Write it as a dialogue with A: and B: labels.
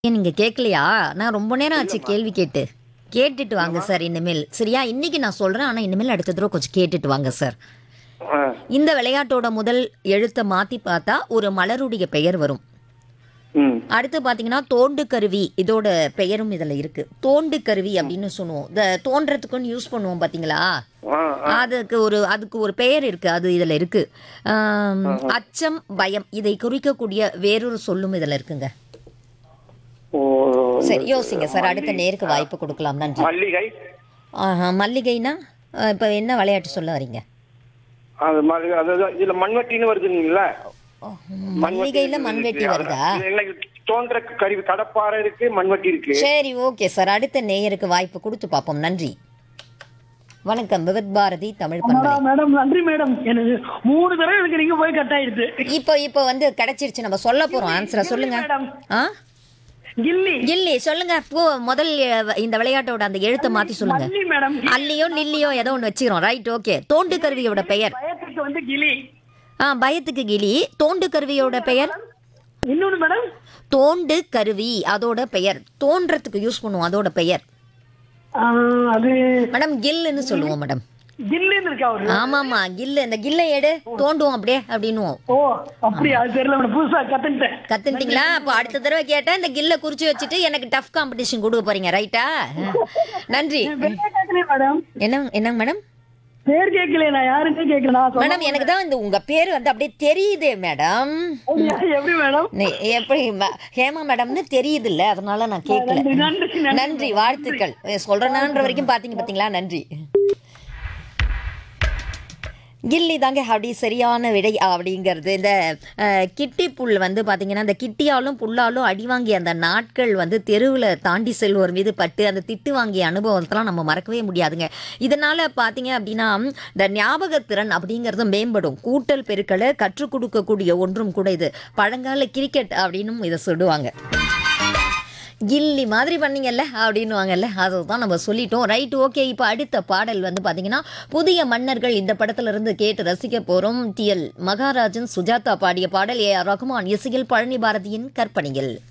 A: ஏன் நீங்க கேட்கலையா நான் ரொம்ப நேரம் ஆச்சு கேள்வி கேட்டு கேட்டுட்டு வாங்க சார் இனிமேல் சரியா இன்னைக்கு நான் சொல்றேன் ஆனா இனிமேல் அடுத்த தடவை கொஞ்சம் கேட்டுட்டு வாங்க சார்
B: ஆ
A: இந்த விளையாட்டோட முதல் எழுத்தை மாத்தி பார்த்தா ஒரு மலருடைய பெயர் வரும்
B: ம்
A: அடுத்து பார்த்தீங்கன்னா தோண்டு கருவி இதோட பெயரும் இதில் இருக்கு தோண்டு கருவி அப்படின்னு சொல்லுவோம் இந்த தோன்றதுக்குன்னு யூஸ் பண்ணுவோம் பார்த்தீங்களா
B: ஆ
A: அதுக்கு ஒரு அதுக்கு ஒரு பெயர் இருக்கு அது இதில் இருக்கு ஆம், அச்சம் பயம் இதை குறிக்கக்கூடிய வேறொரு சொல்லும் இதில் இருக்குங்க
B: ஓ
A: சரி யோசிங்க சார் அடுத்த நேருக்கு வாய்ப்பு கொடுக்கலாம் நன்றி
B: மல்லிகை
A: ஆஹா மல்லிகைனா இப்போ என்ன விளையாட்டு சொல்ல வரீங்க
B: அது மல்லிகை அதாவது இதுல மண்வெட்டின்னு வருதுங்களா
A: மல்லிகையில மண்வெட்டி வருதா
B: எனக்கு தோன்ற கருவி கடப்பாறை இருக்கு மண்வெட்டி இருக்கு
A: சரி ஓகே சார் அடுத்த நேயருக்கு வாய்ப்பு கொடுத்து பார்ப்போம் நன்றி வணக்கம் விவத் பாரதி தமிழ் பண்பலை
C: மேடம் நன்றி மேடம் எனக்கு மூணு தடவை எனக்கு நீங்க போய் கட் ஆயிடுது
A: இப்போ இப்போ வந்து கிடைச்சிருச்சு நம்ம சொல்ல போறோம் ஆன்சரை சொல்லுங்க
C: மேடம்
A: ஆ
C: கில்லி
A: இல்லி சொல்லுங்க போ முதல் அஹ், இந்த விளையாட்டோட அந்த எழுத்தை மாத்தி சொல்லுங்க
C: மல்லி மேடம்
A: அல்லியோ நில்லியோ ஏதோ ஒன்று வச்சுக்கிறோம் ரைட் ஓகே தோண்டு கருவியோட பெயர்
C: பயத்துக்கு வந்து கிளி
A: ஆ பயத்துக்கு கிளி தோண்டு கருவியோட பெயர்
C: இன்னொன்னு மேடம்
A: தோண்டு கருவி அதோட பெயர் தோன்றதுக்கு யூஸ் பண்ணுவோம் அதோட பெயர்
C: ஆ, அது
A: மேடம் கில்லுன்னு சொல்லுவோம் மேடம்
C: கில்லின்னு இருக்கா அவரு
A: ஆமாமா கில்லு இந்த கில்லை எடு தோண்டுவோம் அப்படியே அப்படின்னுவோம்
C: ஓ அப்படியா அது தெரியல மேடம் புதுசா கத்துக்கிட்டேன்
A: கத்துட்டீங்களா அப்போ அடுத்த தடவை கேட்டா இந்த கில்ல குறிச்சு வச்சுட்டு எனக்கு டஃப் காம்படிஷன் கொடுக்க போறீங்க ரைட்டா நன்றி
C: பேர் கேட்கலையே மேடம்
A: என்ன என்னங்க மேடம்
C: பேர் கேட்கலையே நான் யாருமே கேட்கல நான் சொன்ன-
A: மேடம் எனக்கு தான் இந்த உங்க பேர் வந்து அப்படியே தெரியுதே மேடம்
C: அப்படியா? எப்படி மேடம்
A: நீ- எப்படி ம- ஹேமா மேடம்னு தெரியுது இல்ல அதனால நான் கேட்கல
C: நன்றி, நன்றி, நன்றி.
A: நன்றி வாழ்த்துக்கள் சொல்றேனான்ற வரைக்கும் பாத்தீங்க பாத்தீங்களா நன்றி கில்லி தாங்க அப்படி சரியான விடை அப்படிங்கிறது இந்த அஹ், கிட்டி புல் வந்து பார்த்தீங்கன்னா இந்த கிட்டியாலும் புல்லாலும் அடி வாங்கிய அந்த நாட்கள் வந்து தெருவில் தாண்டி செல்வோர் மீது பட்டு அந்த திட்டு வாங்கிய அனுபவத்தெல்லாம் நம்ம மறக்கவே முடியாதுங்க இதனால் பார்த்தீங்க அப்படின்னா இந்த ஞாபகத்திறன் அப்படிங்கிறது மேம்படும் கூட்டல் பெருக்களை கற்றுக் கொடுக்கக்கூடிய ஒன்றும் கூட இது பழங்கால கிரிக்கெட் அப்படின்னும் இதை சொல்லுவாங்க கில்லி மாதிரி பண்ணீங்கல்ல அப்படின்னுவாங்கல்ல அதை தான் நம்ம சொல்லிட்டோம் ரைட் ஓகே இப்போ அடுத்த பாடல் வந்து பார்த்தீங்கன்னா புதிய மன்னர்கள் இந்த படத்துல இருந்து கேட்டு ரசிக்க போகிறோம் டிஎல் மகாராஜன் சுஜாதா பாடிய பாடல் ஏ ஆர் ரகுமான் இசையில் பழனி பாரதியின் கற்பனையில்